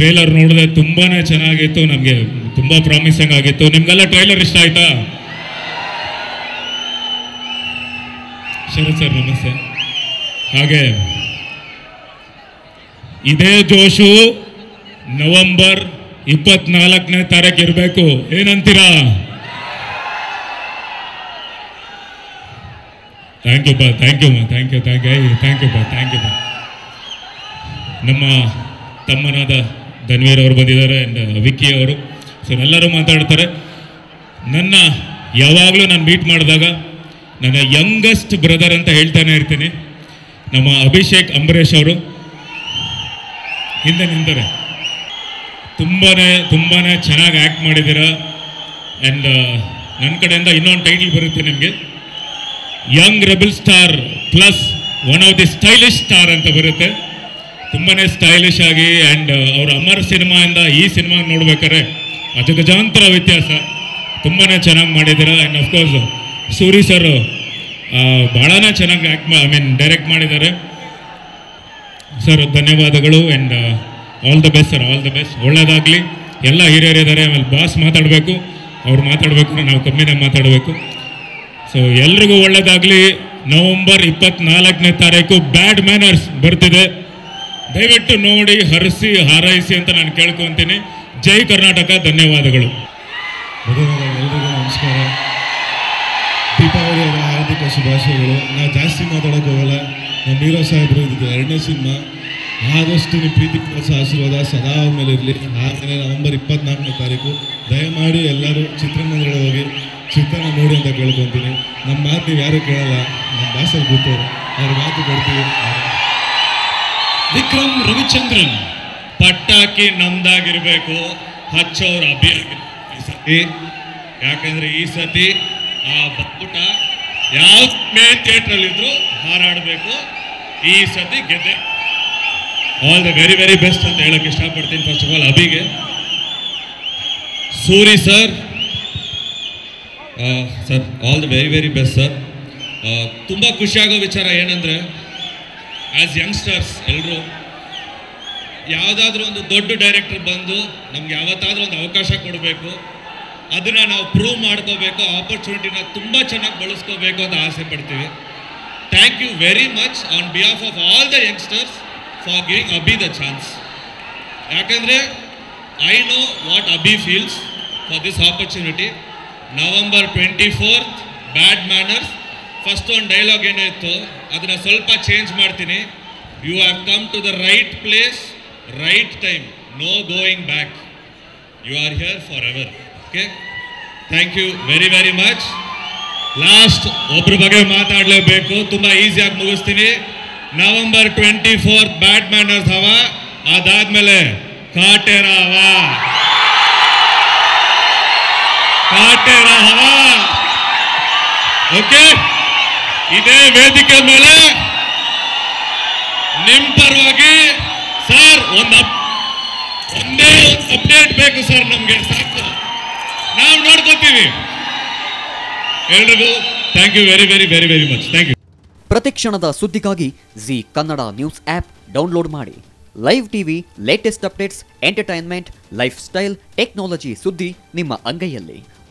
trailer ನೋಡಿದೆ ತುಂಬಾನೇ ಚೆನ್ನಾಗಿತ್ತು ನಮಗೆ ತುಂಬಾ ಪ್ರಾಮಿಸಿಂಗ್ ಆಗಿತ್ತು ನಿಮ್ಗೆಲ್ಲ ಟ್ರೈಲರ್ ಇಷ್ಟ ಆಯ್ತಾ ಶರತ್ ಸರ್ ನಮಸ್ತೆ ಹಾಗೆ ಇದೇ ಜೋಶು ನವೆಂಬರ್ ಇಪ್ಪತ್ನಾಲ್ಕನೇ ತಾರೀಕು ಇರಬೇಕು ಏನಂತೀರಾ ಥ್ಯಾಂಕ್ ಯು ಬಾ ಥ್ಯಾಂಕ್ ಯು ಮಾ thank you thank you thank you ಬಾ ಥ್ಯಾಂಕ್ ಯು ಬಾ ನಮ್ಮ ತಮ್ಮನಾದ ಧನ್ವೀರ್ ಅವರು ಬಂದಿದ್ದಾರೆ ಆ್ಯಂಡ್ ವಿಕ್ಕಿ ಅವರು ಸೊ ಎಲ್ಲರೂ ಮಾತಾಡ್ತಾರೆ ನನ್ನ ಯಾವಾಗಲೂ ನಾನು ಮೀಟ್ ಮಾಡಿದಾಗ ನನ್ನ ಯಂಗೆಸ್ಟ್ ಬ್ರದರ್ ಅಂತ ಹೇಳ್ತಾನೆ ಇರ್ತೀನಿ ನಮ್ಮ ಅಭಿಷೇಕ್ ಅಂಬರೀಷ್ ಅವರು ಹಿಂದೆ ನಿಂತಾರೆ ತುಂಬಾ ತುಂಬಾ ಚೆನ್ನಾಗಿ ಆ್ಯಕ್ಟ್ ಮಾಡಿದ್ದೀರಾ ಆ್ಯಂಡ್ ನನ್ನ ಕಡೆಯಿಂದ ಇನ್ನೊಂದು ಟೈಟಲ್ ಬರುತ್ತೆ ನಿಮಗೆ young rebel star plus one of the stylish star ಅಂತ ಬರುತ್ತೆ ತುಂಬಾ ಸ್ಟೈಲಿಶ್ ಆಗಿ ಆ್ಯಂಡ್ ಅವ್ರ ಅಮರ್ ಸಿನಿಮಾಯಿಂದ ಈ ಸಿನಿಮಾ ನೋಡ್ಬೇಕಾದ್ರೆ ಅಜಗಜಾಂತರ ವ್ಯತ್ಯಾಸ ತುಂಬಾ ಚೆನ್ನಾಗಿ ಮಾಡಿದ್ದೀರಾ ಆ್ಯಂಡ್ ಅಫ್ಕೋರ್ಸ್ ಸೂರಿ ಸರ್ ಭಾಳನೇ ಚೆನ್ನಾಗಿ ಆ್ಯಕ್ಟ್ ಐ ಮೀನ್ ಡೈರೆಕ್ಟ್ ಮಾಡಿದ್ದಾರೆ ಸರ್ ಧನ್ಯವಾದಗಳು and all the best sir all the best ಒಳ್ಳೇದಾಗಲಿ ಎಲ್ಲ ಹಿರಿಯರಿದ್ದಾರೆ ಆಮೇಲೆ ಬಾಸ್ ಮಾತಾಡಬೇಕು ಅವ್ರು ಮಾತಾಡಬೇಕು ನಾವು ಕಮ್ಮಿನೇ ಮಾತಾಡಬೇಕು ಸೊ ಎಲ್ರಿಗೂ ಒಳ್ಳೇದಾಗಲಿ ನವೆಂಬರ್ ಇಪ್ಪತ್ನಾಲ್ಕನೇ ತಾರೀಕು ಬ್ಯಾಡ್ ಮ್ಯಾನರ್ಸ್ ಬರ್ತಿದೆ ದಯವಿಟ್ಟು ನೋಡಿ ಹರಿಸಿ ಹಾರೈಸಿ ಅಂತ ನಾನು ಕೇಳ್ಕೊತೀನಿ ಜೈ ಕರ್ನಾಟಕ ಧನ್ಯವಾದಗಳು ಮೊದಲನೇದಾಗಿ ಎಲ್ರಿಗೂ ನಮಸ್ಕಾರ ದೀಪಾವಳಿಯ ಹಾರ್ದಿಕ ಶುಭಾಶಯಗಳು ನಾವು ಜಾಸ್ತಿ ಮಾತಾಡೋಕೆ ಹೋಗಲ್ಲ ನಮ್ಮ ಹೀರೋ ಸಾಹೇಬರು ಇದು ಎರಡನೇ ಸಿನಿಮಾ ಆದಷ್ಟು ನಿಮ್ಮ ಪ್ರೀತಿ ಕೆಲಸ ಆಶೀರ್ವಾದ ಸದಾ ಅವ್ರ ಮೇಲೆ ಇರಲಿ ಆಮೇಲೆ ನವೆಂಬರ್ ಇಪ್ಪತ್ನಾಲ್ಕನೇ ತಾರೀಕು ದಯಮಾಡಿ ಎಲ್ಲರೂ ಚಿತ್ರಮಂದಿರ ಹೋಗಿ ಚಿತ್ರನ ನೋಡಿ ಅಂತ ಕೇಳ್ಕೊತೀನಿ ನಮ್ಮ ಮಾತು ನೀವು ಯಾರೂ ಕೇಳಲ್ಲ ನಮ್ಮ ಭಾಷೆಗೆ ಗೊತ್ತವರು ಅವ್ರ ಮಾತು ಕೊಡ್ತೀವಿ ವಿಕ್ರಮ್ ರವಿಚಂದ್ರನ್ ಪಟಾಕಿ ನಮ್ದಾಗಿರ್ಬೇಕು ಹಚ್ಚೋರ್ ಅಭಿಯಾಗಿರ್ಬೇಕು ಈ ಸತಿ ಯಾಕಂದ್ರೆ ಈ ಸತಿ ಆ ಬಕ್ಕುಟ ಯಾವ ಮೇನ್ ಥಿಯೇಟ್ರಲ್ಲಿ ಇದ್ರು ಹಾರಾಡಬೇಕು ಈ ಸತಿ ಗೆದ್ದೆ all the very very best ಅಂತ ಹೇಳಕ್ ಇಷ್ಟಪಡ್ತೀನಿ ಫಸ್ಟ್ ಆಫ್ ಆಲ್ ಅಭಿಗೆ Suri sir sir all the very very best sir ತುಂಬ ಖುಷಿಯಾಗೋ ವಿಚಾರ ಏನಂದ್ರೆ ಆಸ್ ಯಂಗ್ಸ್ಟರ್ಸ್ ಎಲ್ಲರೂ ಯಾವುದಾದ್ರೂ ಒಂದು ದೊಡ್ಡ ಡೈರೆಕ್ಟರ್ ಬಂದು ನಮ್ಗೆ ಯಾವತ್ತಾದ್ರೂ ಒಂದು ಅವಕಾಶ ಕೊಡಬೇಕು ಅದನ್ನ ನಾವು ಪ್ರೂವ್ ಮಾಡ್ಕೋಬೇಕು ಆಪರ್ಚುನಿಟಿನ ತುಂಬ ಚೆನ್ನಾಗಿ ಬಳಸ್ಕೋಬೇಕು ಅಂತ ಆಸೆ ಪಡ್ತೀವಿ thank you very much on behalf of all the youngsters for giving Abhi the chance ಯಾಕಂದರೆ I know what Abhi feels for this opportunity November twenty fourth bad manners first ಒಂದು ಡೈಲಾಗ್ ಏನೋ ಇತ್ತು ಅದನ್ನ ಸ್ವಲ್ಪ ಚೇಂಜ್ ಮಾಡ್ತೀನಿ you have come to the right place right time no going back you are here forever okay thank you very very much last ಒಬ್ರ ಬಗ್ಗೆ ಮಾತಾಡಲೇಬೇಕು ತುಂಬ ಈಸಿಯಾಗಿ ಮುಗಿಸ್ತೀನಿ November twenty fourth bad manners ಹವ ಅದಾದ್ಮೇಲೆ ಕಾಟೇರ ಹವ ಕಾಟೇರ ಹವ ಓಕೆ ಇದೇ ವೇದಿಕೆ ಮೇಲೆ ನಿಮ್ ಪರವಾಗಿ ಸರ್ ಒಂದು ಒಂದೇ ಒಂದು ಅಪ್ಡೇಟ್ ಬೇಕು ಸರ್ ನಮ್ಗೆ ಸಾಕು ನಾವು ನೋಡ್ಕೋತೀವಿ ಎಲ್ರಿಗೂ thank you very very very very much thank you ಪ್ರತಿಕ್ಷಣದ ಸುದ್ದಿಗಾಗಿ Zee Kannada news app download ಮಾಡಿ live TV latest updates entertainment lifestyle technology ಸುದ್ದಿ ನಿಮ್ಮ ಅಂಗೈಯಲ್ಲಿ